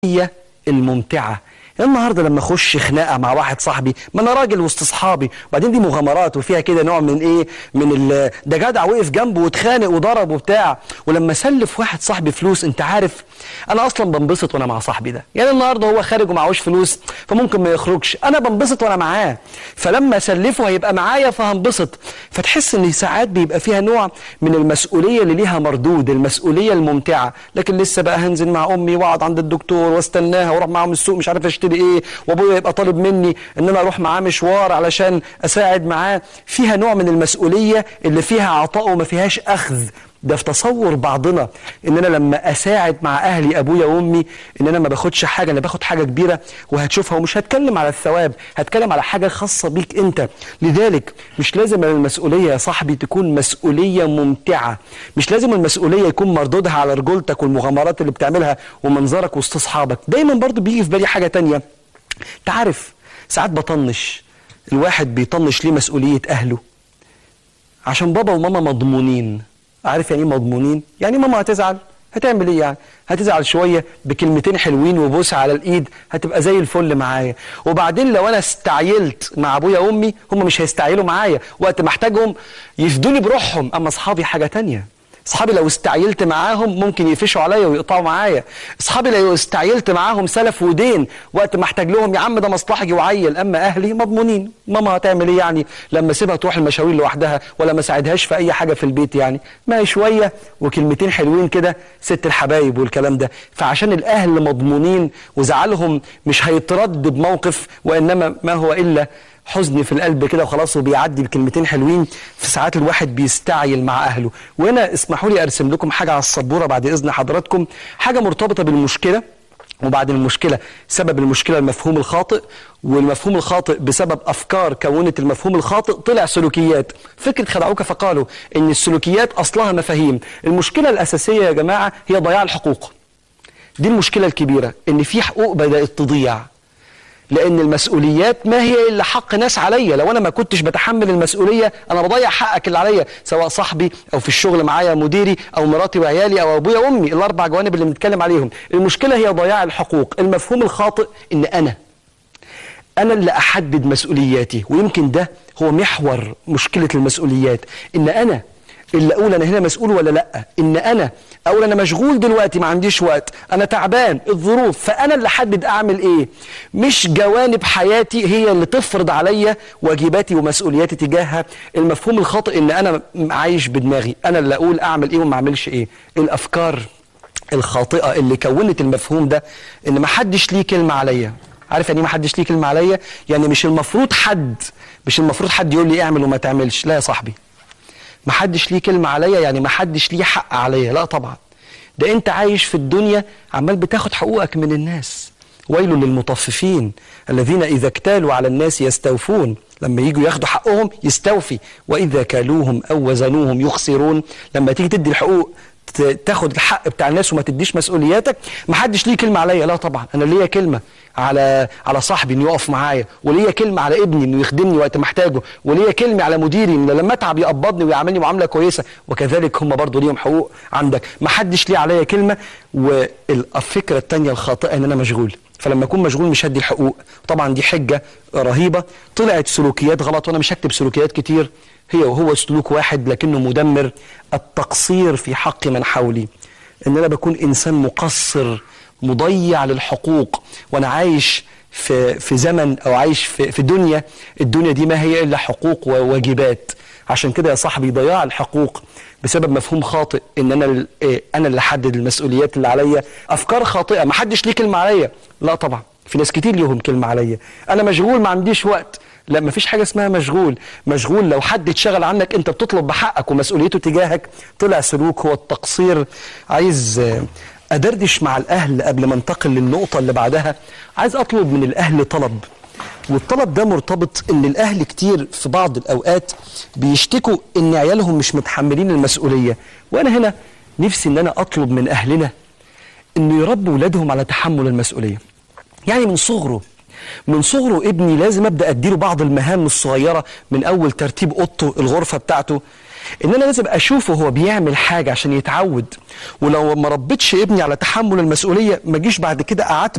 هي الممتعة النهارده لما اخش خناقه مع واحد صاحبي ما انا راجل وسط اصحابي وبعدين دي مغامرات وفيها كده نوع من ايه من ال... ده جدع وقف جنبه واتخانق وضرب وبتاع ولما اسلف واحد صاحبي فلوس انت عارف انا اصلا بنبسط وانا مع صاحبي ده يعني النهارده هو خارج ومعهوش فلوس فممكن ما يخرجش انا بنبسط وانا معاه فلما اسلفه هيبقى معايا فهنبسط فتحس ان ساعات بيبقى فيها نوع من المسؤوليه اللي ليها مردود المسؤوليه الممتعه لكن لسه بقى هنزل مع امي واقعد عند الدكتور واستناها واروح معاهم السوق مش عارف اشتري ايه وابويا يبقى طالب مني ان انا اروح معاه مشوار علشان اساعد معاه فيها نوع من المسؤوليه اللي فيها عطاء وما فيهاش اخذ ده في تصور بعضنا ان انا لما اساعد مع اهلي ابويا وامي ان انا ما باخدش حاجه انا باخد حاجه كبيره وهتشوفها ومش هتكلم على الثواب هتكلم على حاجه خاصه بيك انت لذلك مش لازم المسؤوليه يا صاحبي تكون مسؤوليه ممتعه مش لازم المسؤوليه يكون مردودها على رجولتك والمغامرات اللي بتعملها ومنظرك وسط اصحابك دايما برضو بيجي في بالي حاجه تانية تعرف ساعات بطنش الواحد بيطنش ليه مسؤوليه اهله عشان بابا وماما مضمونين عارف يعني ايه مضمونين يعني ماما هتزعل هتعمل ايه يعني هتزعل شويه بكلمتين حلوين وبوسه على الايد هتبقى زي الفل معايا وبعدين لو انا استعيلت مع ابويا وامي هم مش هيستعيلوا معايا وقت ما احتاجهم يفدوني بروحهم اما اصحابي حاجه تانية اصحابي لو استعيلت معاهم ممكن يقفشوا عليا ويقطعوا معايا اصحابي لو استعيلت معاهم سلف ودين وقت ما احتاج لهم يا عم ده مصلحجي وعيل اما اهلي مضمونين ماما هتعمل ايه يعني لما اسيبها تروح المشاوير لوحدها ولا ما اساعدهاش في اي حاجه في البيت يعني ما هي شويه وكلمتين حلوين كده ست الحبايب والكلام ده فعشان الاهل مضمونين وزعلهم مش هيترد بموقف وانما ما هو الا حزن في القلب كده وخلاص وبيعدي بكلمتين حلوين في ساعات الواحد بيستعيل مع اهله وهنا اسمحوا لي ارسم لكم حاجه على السبوره بعد اذن حضراتكم حاجه مرتبطه بالمشكله وبعد المشكله سبب المشكله المفهوم الخاطئ والمفهوم الخاطئ بسبب افكار كونت المفهوم الخاطئ طلع سلوكيات فكره خدعوك فقالوا ان السلوكيات اصلها مفاهيم المشكله الاساسيه يا جماعه هي ضياع الحقوق دي المشكله الكبيره ان في حقوق بدات تضيع لان المسؤوليات ما هي الا حق ناس عليا لو انا ما كنتش بتحمل المسؤوليه انا بضيع حقك اللي عليا سواء صاحبي او في الشغل معايا مديري او مراتي وعيالي او ابويا وامي الاربع جوانب اللي بنتكلم عليهم المشكله هي ضياع الحقوق المفهوم الخاطئ ان انا انا اللي احدد مسؤولياتي ويمكن ده هو محور مشكله المسؤوليات ان انا اللي اقول انا هنا مسؤول ولا لا ان انا اقول انا مشغول دلوقتي ما عنديش وقت انا تعبان الظروف فانا اللي احدد اعمل ايه مش جوانب حياتي هي اللي تفرض عليا واجباتي ومسؤولياتي تجاهها المفهوم الخاطئ ان انا عايش بدماغي انا اللي اقول اعمل ايه وما اعملش ايه الافكار الخاطئه اللي كونت المفهوم ده ان ما حدش ليه كلمه عليا عارف يعني ايه ما حدش ليه كلمه عليا يعني مش المفروض حد مش المفروض حد يقول لي اعمل وما تعملش لا يا صاحبي ما حدش ليه كلمة عليا يعني ما حدش ليه حق عليا لا طبعا ده انت عايش في الدنيا عمال بتاخد حقوقك من الناس ويل للمطففين الذين إذا اكتالوا على الناس يستوفون لما يجوا ياخدوا حقهم يستوفي وإذا كالوهم أو وزنوهم يخسرون لما تيجي تدي الحقوق تاخد الحق بتاع الناس وما تديش مسؤولياتك ما حدش ليه كلمة عليا لا طبعا أنا ليا كلمة على على صاحبي انه يقف معايا وليا كلمه على ابني انه يخدمني وقت ما احتاجه وليا كلمه على مديري ان لما اتعب يقبضني ويعاملني معامله كويسه وكذلك هم برضه ليهم حقوق عندك ما حدش ليه عليا كلمه والفكره الثانيه الخاطئه ان انا مشغول فلما اكون مشغول مش هدي الحقوق طبعا دي حجه رهيبه طلعت سلوكيات غلط وانا مش هكتب سلوكيات كتير هي وهو سلوك واحد لكنه مدمر التقصير في حق من حولي ان انا بكون انسان مقصر مضيع للحقوق وانا عايش في في زمن او عايش في في دنيا الدنيا دي ما هي الا حقوق وواجبات عشان كده يا صاحبي ضياع الحقوق بسبب مفهوم خاطئ ان انا انا اللي احدد المسؤوليات اللي عليا افكار خاطئه ما حدش ليه كلمه عليا لا طبعا في ناس كتير ليهم كلمه عليا انا مشغول ما عنديش وقت لا ما فيش حاجه اسمها مشغول مشغول لو حد اتشغل عنك انت بتطلب بحقك ومسؤوليته تجاهك طلع سلوك هو التقصير عايز أدردش مع الأهل قبل ما انتقل للنقطة اللي بعدها عايز أطلب من الأهل طلب والطلب ده مرتبط ان الاهل كتير في بعض الاوقات بيشتكوا ان عيالهم مش متحملين المسؤوليه وانا هنا نفسي ان انا اطلب من اهلنا انه يربوا ولادهم على تحمل المسؤوليه يعني من صغره من صغره ابني لازم ابدا اديله بعض المهام الصغيره من اول ترتيب اوضته الغرفه بتاعته ان انا لازم اشوفه هو بيعمل حاجه عشان يتعود ولو ما ربيتش ابني على تحمل المسؤوليه ما اجيش بعد كده قعدت